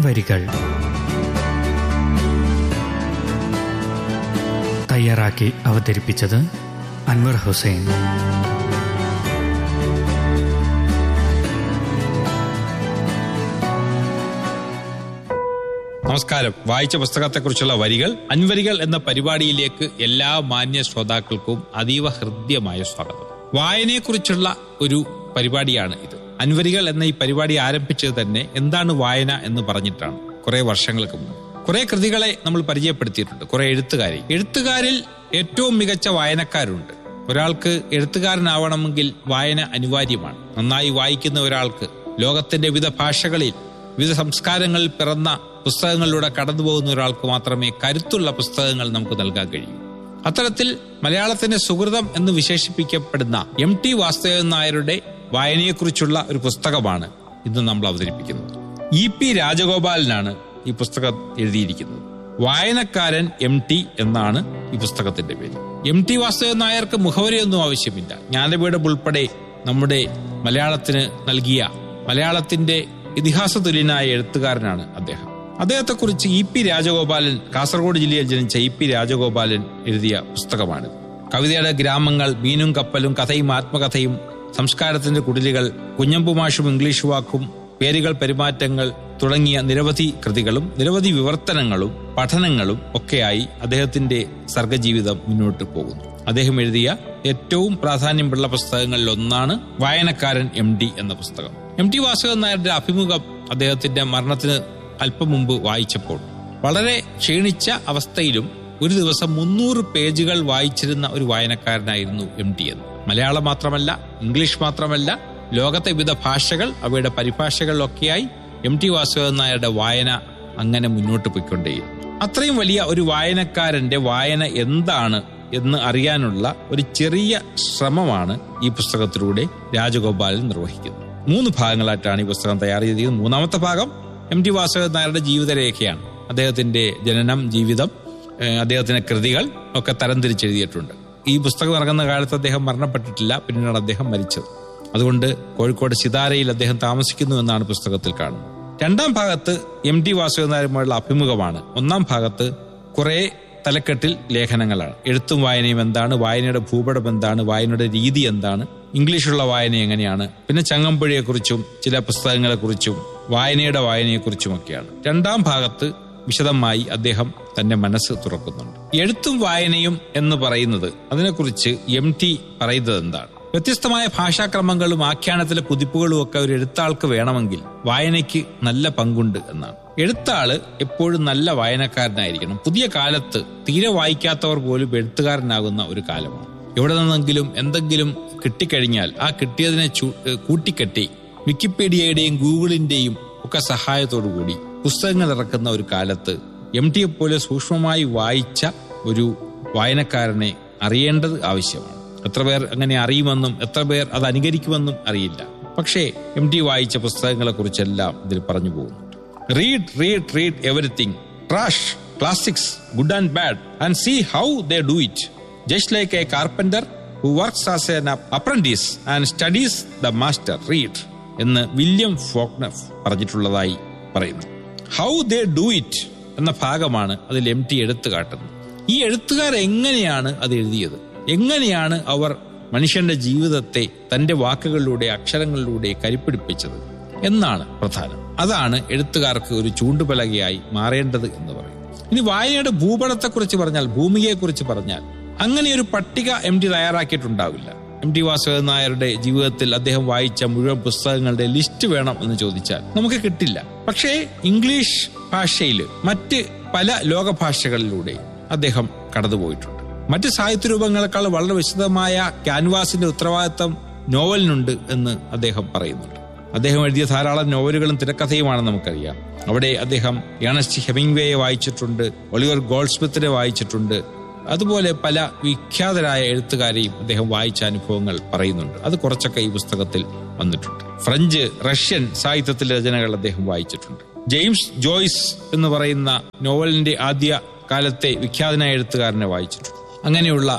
അൻവരികൾ തയ്യാറാക്കി അവതരിപ്പിച്ചത് അൻവർ ഹുസൈൻ നമസ്കാരം വായിച്ച പുസ്തകത്തെക്കുറിച്ചുള്ള വരികൾ അൻവരികൾ എന്ന പരിപാടിയിലേക്ക് എല്ലാ മാന്യ ശ്രോതാക്കൾക്കും അതീവ ഹൃദ്യമായ സ്വാഗതം വായനയെക്കുറിച്ചുള്ള ഒരു പരിപാടിയാണ് ഇത് അൻവരികൾ എന്ന ഈ പരിപാടി ആരംഭിച്ചത് തന്നെ എന്താണ് വായന എന്ന് പറഞ്ഞിട്ടാണ് കുറെ വർഷങ്ങൾക്ക് മുമ്പ് കുറെ കൃതികളെ നമ്മൾ പരിചയപ്പെടുത്തിയിട്ടുണ്ട് കുറെ എഴുത്തുകാരെ എഴുത്തുകാരിൽ ഏറ്റവും മികച്ച വായനക്കാരുണ്ട് ഒരാൾക്ക് എഴുത്തുകാരനാവണമെങ്കിൽ വായന അനിവാര്യമാണ് നന്നായി വായിക്കുന്ന ഒരാൾക്ക് ലോകത്തിന്റെ വിവിധ ഭാഷകളിൽ വിവിധ സംസ്കാരങ്ങളിൽ പിറന്ന പുസ്തകങ്ങളിലൂടെ കടന്നു പോകുന്ന ഒരാൾക്ക് മാത്രമേ കരുത്തുള്ള പുസ്തകങ്ങൾ നമുക്ക് നൽകാൻ കഴിയൂ അത്തരത്തിൽ മലയാളത്തിന്റെ സുഹൃതം എന്ന് വിശേഷിപ്പിക്കപ്പെടുന്ന എം ടി വാസുദേവൻ നായരുടെ വായനയെക്കുറിച്ചുള്ള ഒരു പുസ്തകമാണ് ഇന്ന് നമ്മൾ അവതരിപ്പിക്കുന്നത് ഇ പി രാജഗോപാലനാണ് ഈ പുസ്തകം എഴുതിയിരിക്കുന്നത് വായനക്കാരൻ എം ടി എന്നാണ് ഈ പുസ്തകത്തിന്റെ പേര് എം ടി വാസുദേവൻ നായർക്ക് മുഖവരിയൊന്നും ആവശ്യമില്ല ജ്ഞാനപീഠം ഉൾപ്പെടെ നമ്മുടെ മലയാളത്തിന് നൽകിയ മലയാളത്തിന്റെ ഇതിഹാസ തുല്യനായ എഴുത്തുകാരനാണ് അദ്ദേഹം അദ്ദേഹത്തെക്കുറിച്ച് ഇ പി രാജഗോപാലൻ കാസർഗോഡ് ജില്ലയിൽ ജനിച്ച ഇ പി രാജഗോപാലൻ എഴുതിയ പുസ്തകമാണിത് കവിതയുടെ ഗ്രാമങ്ങൾ മീനും കപ്പലും കഥയും ആത്മകഥയും സംസ്കാരത്തിന്റെ കുടിലുകൾ കുഞ്ഞമ്പുമാഷും ഇംഗ്ലീഷ് വാക്കും പേരുകൾ പെരുമാറ്റങ്ങൾ തുടങ്ങിയ നിരവധി കൃതികളും നിരവധി വിവർത്തനങ്ങളും പഠനങ്ങളും ഒക്കെയായി അദ്ദേഹത്തിന്റെ സർഗജീവിതം മുന്നോട്ട് പോകുന്നു അദ്ദേഹം എഴുതിയ ഏറ്റവും പ്രാധാന്യമുള്ള പുസ്തകങ്ങളിൽ ഒന്നാണ് വായനക്കാരൻ എം ഡി എന്ന പുസ്തകം എം ടി വാസുദേവൻ നായരുടെ അഭിമുഖം അദ്ദേഹത്തിന്റെ മരണത്തിന് അല്പം മുമ്പ് വായിച്ചപ്പോൾ വളരെ ക്ഷീണിച്ച അവസ്ഥയിലും ഒരു ദിവസം മുന്നൂറ് പേജുകൾ വായിച്ചിരുന്ന ഒരു വായനക്കാരനായിരുന്നു എം ടി എന്ന് മലയാളം മാത്രമല്ല ഇംഗ്ലീഷ് മാത്രമല്ല ലോകത്തെ വിവിധ ഭാഷകൾ അവയുടെ പരിഭാഷകളിലൊക്കെയായി എം ടി വാസുദേവൻ നായരുടെ വായന അങ്ങനെ മുന്നോട്ട് പോയിക്കൊണ്ടേയിരുന്നു അത്രയും വലിയ ഒരു വായനക്കാരന്റെ വായന എന്താണ് എന്ന് അറിയാനുള്ള ഒരു ചെറിയ ശ്രമമാണ് ഈ പുസ്തകത്തിലൂടെ രാജഗോപാലൻ നിർവഹിക്കുന്നത് മൂന്ന് ഭാഗങ്ങളായിട്ടാണ് ഈ പുസ്തകം തയ്യാർ ചെയ്തത് മൂന്നാമത്തെ ഭാഗം എം ടി വാസുദേവൻ നായരുടെ ജീവിതരേഖയാണ് അദ്ദേഹത്തിന്റെ ജനനം ജീവിതം ഏഹ് അദ്ദേഹത്തിന്റെ കൃതികൾ ഒക്കെ തരംതിരിച്ചെഴുതിയിട്ടുണ്ട് ഈ പുസ്തകം ഇറങ്ങുന്ന കാലത്ത് അദ്ദേഹം മരണപ്പെട്ടിട്ടില്ല പിന്നീടാണ് അദ്ദേഹം മരിച്ചത് അതുകൊണ്ട് കോഴിക്കോട് സിതാരയിൽ അദ്ദേഹം താമസിക്കുന്നു എന്നാണ് പുസ്തകത്തിൽ കാണുന്നത് രണ്ടാം ഭാഗത്ത് എം ടി വാസുദേവൻ നായരുമായുള്ള അഭിമുഖമാണ് ഒന്നാം ഭാഗത്ത് കുറെ തലക്കെട്ടിൽ ലേഖനങ്ങളാണ് എഴുത്തും വായനയും എന്താണ് വായനയുടെ ഭൂപടം എന്താണ് വായനയുടെ രീതി എന്താണ് ഇംഗ്ലീഷുള്ള വായന എങ്ങനെയാണ് പിന്നെ ചങ്ങമ്പുഴയെക്കുറിച്ചും ചില പുസ്തകങ്ങളെക്കുറിച്ചും വായനയുടെ വായനയെക്കുറിച്ചുമൊക്കെയാണ് രണ്ടാം ഭാഗത്ത് വിശദമായി അദ്ദേഹം തന്റെ മനസ്സ് തുറക്കുന്നുണ്ട് എഴുത്തും വായനയും എന്ന് പറയുന്നത് അതിനെക്കുറിച്ച് എം ടി പറയുന്നത് എന്താണ് വ്യത്യസ്തമായ ഭാഷാക്രമങ്ങളും ആഖ്യാനത്തിലെ കുതിപ്പുകളും ഒക്കെ ഒരു എഴുത്താൾക്ക് വേണമെങ്കിൽ വായനയ്ക്ക് നല്ല പങ്കുണ്ട് എന്നാണ് എഴുത്താള് എപ്പോഴും നല്ല വായനക്കാരനായിരിക്കണം പുതിയ കാലത്ത് തീരെ വായിക്കാത്തവർ പോലും എഴുത്തുകാരനാകുന്ന ഒരു കാലമാണ് എവിടെ നിന്നെങ്കിലും എന്തെങ്കിലും കിട്ടിക്കഴിഞ്ഞാൽ ആ കിട്ടിയതിനെ ചു- ഏഹ് കൂട്ടിക്കെട്ടി വിക്കിപീഡിയയുടെയും ഗൂഗിളിന്റെയും ഒക്കെ സഹായത്തോടു കൂടി പുസ്തകങ്ങൾ ഇറക്കുന്ന ഒരു കാലത്ത് എം ടിയെ പോലെ സൂക്ഷ്മമായി വായിച്ച ഒരു വായനക്കാരനെ അറിയേണ്ടത് ആവശ്യമാണ് എത്ര പേർ അങ്ങനെ അറിയുമെന്നും എത്ര പേർ അത് അനുകരിക്കുമെന്നും അറിയില്ല പക്ഷേ എം ടി വായിച്ച പുസ്തകങ്ങളെ കുറിച്ചെല്ലാം ഇതിൽ പറഞ്ഞു പോകുന്നുണ്ട് read read read everything trash classics good and bad and see how they do it just like a carpenter who works as an apprentice and studies the master read എന്ന് William Faulkner പറഞ്ഞിട്ടുള്ളതായി പറയുന്നു how they do it എന്ന ഭാഗമാണ് അതിൽ M T എടുത്തു കാട്ടുന്നത് ഈ എഴുത്തുകാർ എങ്ങനെയാണ് അത് എഴുതിയത് എങ്ങനെയാണ് അവർ മനുഷ്യന്റെ ജീവിതത്തെ തന്റെ വാക്കുകളിലൂടെ അക്ഷരങ്ങളിലൂടെ കരിപ്പിടിപ്പിച്ചത് എന്നാണ് പ്രധാനം അതാണ് എഴുത്തുകാർക്ക് ഒരു ചൂണ്ടുപലകയായി മാറേണ്ടത് എന്ന് പറയും ഇനി വായനയുടെ ഭൂപടത്തെക്കുറിച്ച് പറഞ്ഞാൽ ഭൂമികയെക്കുറിച്ച് പറഞ്ഞാൽ അങ്ങനെ ഒരു പട്ടിക എം ടി തയ്യാറാക്കിയിട്ടുണ്ടാവില്ല എം ടി വാസുദേവൻ നായരുടെ ജീവിതത്തിൽ അദ്ദേഹം വായിച്ച മുഴുവൻ പുസ്തകങ്ങളുടെ ലിസ്റ്റ് വേണം എന്ന് ചോദിച്ചാൽ നമുക്ക് കിട്ടില്ല പക്ഷേ ഇംഗ്ലീഷ് ഭാഷയിൽ മറ്റ് പല ലോകഭാഷകളിലൂടെ അദ്ദേഹം കടന്നുപോയിട്ടുണ്ട് മറ്റ് സാഹിത്യ രൂപങ്ങളെക്കാൾ വളരെ വിശദമായ ക്യാൻവാസിന്റെ ഉത്തരവാദിത്തം നോവലിനുണ്ട് എന്ന് അദ്ദേഹം പറയുന്നുണ്ട് അദ്ദേഹം എഴുതിയ ധാരാളം നോവലുകളും തിരക്കഥയുമാണ് നമുക്കറിയാം അവിടെ അദ്ദേഹം ഏണസ്റ്റ് ഹെമിംഗ്വേയെ വായിച്ചിട്ടുണ്ട് ഒളിവർ ഗോൾഡ്സ്മിത്തിനെ വായിച്ചിട്ടുണ്ട് അതുപോലെ പല വിഖ്യാതരായ എഴുത്തുകാരെയും അദ്ദേഹം വായിച്ച അനുഭവങ്ങൾ പറയുന്നുണ്ട് അത് കുറച്ചൊക്കെ ഈ പുസ്തകത്തിൽ വന്നിട്ടുണ്ട് ഫ്രഞ്ച് റഷ്യൻ സാഹിത്യത്തിലെ രചനകൾ അദ്ദേഹം വായിച്ചിട്ടുണ്ട് ജെയിംസ് ജോയ്സ് എന്ന് പറയുന്ന നോവലിന്റെ ആദ്യ കാലത്തെ വിഖ്യാതനായ എഴുത്തുകാരനെ വായിച്ചിട്ടുണ്ട് അങ്ങനെയുള്ള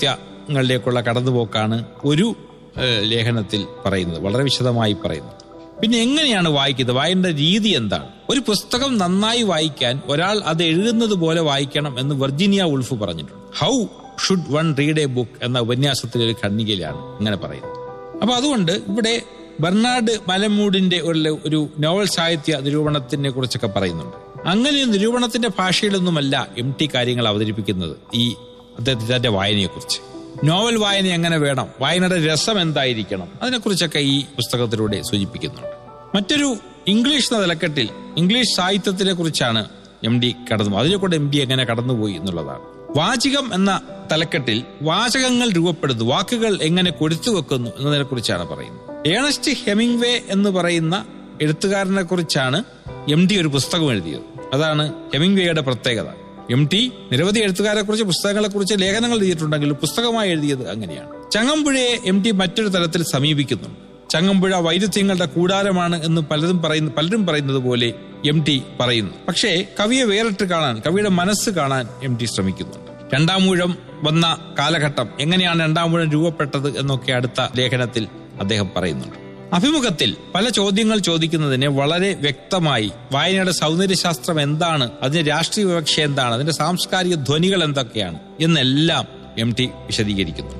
വിശ്വസാഹിത്യങ്ങളിലേക്കുള്ള കടന്നുപോക്കാണ് ഒരു ഏഹ്, ലേഖനത്തിൽ പറയുന്നത് വളരെ വിശദമായി പറയുന്നു പിന്നെ എങ്ങനെയാണ് വായിക്കുന്നത് വായനയുടെ രീതി എന്താണ് ഒരു പുസ്തകം നന്നായി വായിക്കാൻ ഒരാൾ അത് എഴുതുന്നത് പോലെ വായിക്കണം എന്ന് വെർജീനിയ ഉൾഫ് പറഞ്ഞിട്ടുണ്ട് how should one read a book എന്ന ഉപന്യാസത്തിലെ ഒരു ഖണ്ഡികയിലാണ് അങ്ങനെ പറയുന്നത് അപ്പൊ അതുകൊണ്ട് ഇവിടെ ബെർണാഡ് മലമൂടിന്റെ ഒരു ഒരു നോവൽ സാഹിത്യ നിരൂപണത്തിനെ കുറിച്ചൊക്കെ പറയുന്നുണ്ട് അങ്ങനെ നിരൂപണത്തിന്റെ ഭാഷയിലൊന്നുമല്ല എം ടി കാര്യങ്ങൾ അവതരിപ്പിക്കുന്നത് ഈ അദ്ദേഹത്തിന്റെ വായനയെക്കുറിച്ച് നോവൽ വായന എങ്ങനെ വേണം വായനയുടെ രസം എന്തായിരിക്കണം അതിനെക്കുറിച്ചൊക്കെ ഈ പുസ്തകത്തിലൂടെ സൂചിപ്പിക്കുന്നുണ്ട് മറ്റൊരു ഇംഗ്ലീഷ് എന്ന തലക്കെട്ടിൽ ഇംഗ്ലീഷ് സാഹിത്യത്തിനെ കുറിച്ചാണ് എം ഡി കടന്നു അതിലെ കൂടെ എം ഡി എങ്ങനെ കടന്നുപോയി എന്നുള്ളതാണ് വാചികം എന്ന തലക്കെട്ടിൽ വാചകങ്ങൾ രൂപപ്പെടുന്നു വാക്കുകൾ എങ്ങനെ കൊടുത്തു വെക്കുന്നു എന്നതിനെ കുറിച്ചാണ് പറയുന്നത് ഏണസ്റ്റ് ഹെമിംഗ്വേ എന്ന് പറയുന്ന എഴുത്തുകാരനെ കുറിച്ചാണ് എം ഡി ഒരു പുസ്തകം എഴുതിയത് അതാണ് ഹെമിംഗ്വേയുടെ പ്രത്യേകത എം ടി നിരവധി എഴുത്തുകാരെ കുറിച്ച് പുസ്തകങ്ങളെ കുറിച്ച് ലേഖനങ്ങൾ എഴുതിയിട്ടുണ്ടെങ്കിലും പുസ്തകമായി എഴുതിയത് അങ്ങനെയാണ് ചങ്ങമ്പുഴയെ എം ടി മറ്റൊരു തലത്തിൽ സമീപിക്കുന്നുണ്ട് ചങ്ങമ്പുഴ വൈരുദ്ധ്യങ്ങളുടെ കൂടാരമാണ് എന്ന് പലരും പറയുന്ന പലരും പറയുന്നത് പോലെ എം ടി പറയുന്നു പക്ഷേ കവിയെ വേറിട്ട് കാണാൻ കവിയുടെ മനസ്സ് കാണാൻ എം ടി ശ്രമിക്കുന്നുണ്ട് രണ്ടാം മൂഴം വന്ന കാലഘട്ടം എങ്ങനെയാണ് രണ്ടാം മൂഴം രൂപപ്പെട്ടത് എന്നൊക്കെ അടുത്ത ലേഖനത്തിൽ അദ്ദേഹം പറയുന്നുണ്ട് അഭിമുഖത്തിൽ പല ചോദ്യങ്ങൾ ചോദിക്കുന്നതിന് വളരെ വ്യക്തമായി വായനയുടെ സൗന്ദര്യശാസ്ത്രം എന്താണ് അതിന്റെ രാഷ്ട്രീയ വിവക്ഷ എന്താണ് അതിന്റെ സാംസ്കാരിക ധ്വനികൾ എന്തൊക്കെയാണ് എന്നെല്ലാം എം ടി വിശദീകരിക്കുന്നുണ്ട്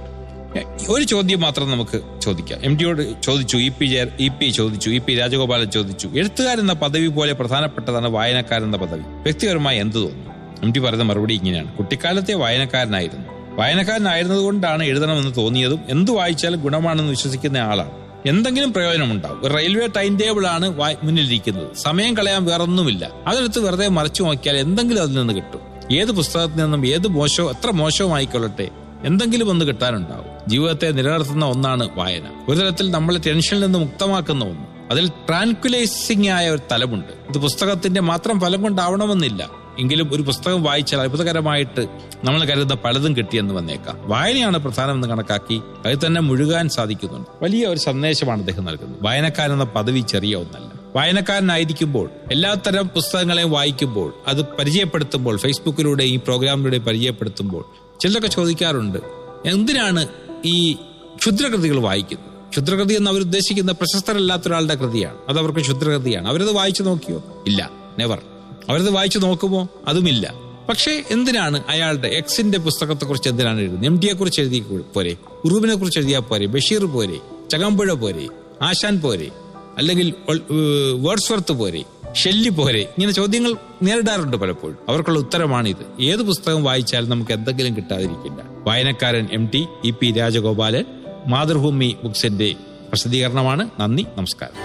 ഒരു ചോദ്യം മാത്രം നമുക്ക് ചോദിക്കാം എം ടിയോട് ചോദിച്ചു ഇ പി ജെ- ഇ പി ചോദിച്ചു ഇ പി രാജഗോപാലൻ ചോദിച്ചു എഴുത്തുകാരെന്ന പദവി പോലെ പ്രധാനപ്പെട്ടതാണ് വായനക്കാരെന്ന പദവി വ്യക്തിപരമായി എന്ത് തോന്നുന്നു എം ടി പറയുന്ന മറുപടി ഇങ്ങനെയാണ് കുട്ടിക്കാലത്തെ വായനക്കാരനായിരുന്നു വായനക്കാരനായിരുന്നത് കൊണ്ടാണ് എഴുതണമെന്ന് തോന്നിയതും എന്ത് വായിച്ചാലും ഗുണമാണെന്ന് വിശ്വസിക്കുന്ന ആളാണ് എന്തെങ്കിലും പ്രയോജനമുണ്ടാവും ഒരു റെയിൽവേ ടൈം ടേബിൾ ആണ് വാ- മുന്നിലിരിക്കുന്നത് സമയം കളയാൻ വേറൊന്നുമില്ല അതെടുത്ത് വെറുതെ മറിച്ചു നോക്കിയാൽ എന്തെങ്കിലും അതിൽ നിന്ന് കിട്ടും ഏത് പുസ്തകത്തിൽ നിന്നും ഏത് മോശവും എത്ര മോശവുമായിക്കൊള്ളട്ടെ എന്തെങ്കിലും ഒന്ന് കിട്ടാനുണ്ടാവും ജീവിതത്തെ നിലനിർത്തുന്ന ഒന്നാണ് വായന ഒരു തരത്തിൽ നമ്മളെ ടെൻഷനിൽ നിന്ന് മുക്തമാക്കുന്ന ഒന്ന് അതിൽ ട്രാൻക്വിലൈസിംഗ് ആയ ഒരു തലമുണ്ട് ഇത് പുസ്തകത്തിന്റെ മാത്രം ഫലം കൊണ്ടാവണമെന്നില്ല എങ്കിലും ഒരു പുസ്തകം വായിച്ചാൽ അത്ഭുതകരമായിട്ട് നമ്മൾ കരുതുന്ന പലതും കിട്ടിയെന്ന് വന്നേക്കാം വായനയാണ് പ്രധാനമെന്ന് കണക്കാക്കി അതിൽ തന്നെ മുഴുകാൻ സാധിക്കുന്നുണ്ട് വലിയ ഒരു സന്ദേശമാണ് അദ്ദേഹം നൽകുന്നത് വായനക്കാരെന്ന പദവി ചെറിയ ഒന്നല്ല വായനക്കാരനായിരിക്കുമ്പോൾ എല്ലാത്തരം പുസ്തകങ്ങളെയും വായിക്കുമ്പോൾ അത് പരിചയപ്പെടുത്തുമ്പോൾ ഫേസ്ബുക്കിലൂടെ ഈ പ്രോഗ്രാമിലൂടെ പരിചയപ്പെടുത്തുമ്പോൾ ചിലരൊക്കെ ചോദിക്കാറുണ്ട് എന്തിനാണ് ഈ ക്ഷുദ്രകൃതികൾ വായിക്കുന്നത് ക്ഷുദ്രകൃതി എന്ന് അവർ ഉദ്ദേശിക്കുന്ന പ്രശസ്തരല്ലാത്ത ഒരാളുടെ കൃതിയാണ് അത് അവർക്ക് ക്ഷുദ്രകൃതിയാണ് അവരത് വായിച്ചു നോക്കിയോ ഇല്ല നെവർ അവരത് വായിച്ചു നോക്കുമോ അതുമില്ല പക്ഷേ എന്തിനാണ് അയാളുടെ എക്സിന്റെ പുസ്തകത്തെക്കുറിച്ച് എന്തിനാണ് എഴുതുന്നത് എം ടിയെ കുറിച്ച് എഴുതി പോരെ ഉറൂബിനെ കുറിച്ച് എഴുതിയാൽ പോരെ ബഷീർ പോരെ ചകമ്പുഴ പോരെ ആശാൻ പോരെ അല്ലെങ്കിൽ വേർഡ്സ്വർത്ത് പോരെ ഷെല്ലി പോരെ ഇങ്ങനെ ചോദ്യങ്ങൾ നേരിടാറുണ്ട് പലപ്പോഴും അവർക്കുള്ള ഉത്തരമാണിത് ഏത് പുസ്തകം വായിച്ചാലും നമുക്ക് എന്തെങ്കിലും കിട്ടാതിരിക്കില്ല വായനക്കാരൻ M T E P Rajagopalan Mathrubhumi ബുക്സിന്റെ പ്രസിദ്ധീകരണമാണ് നന്ദി നമസ്കാരം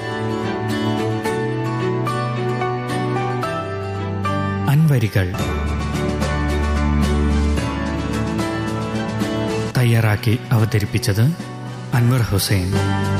അൻവരികൾ തയ്യാറാക്കി അവതരിപ്പിച്ചത് അൻവർ ഹുസൈൻ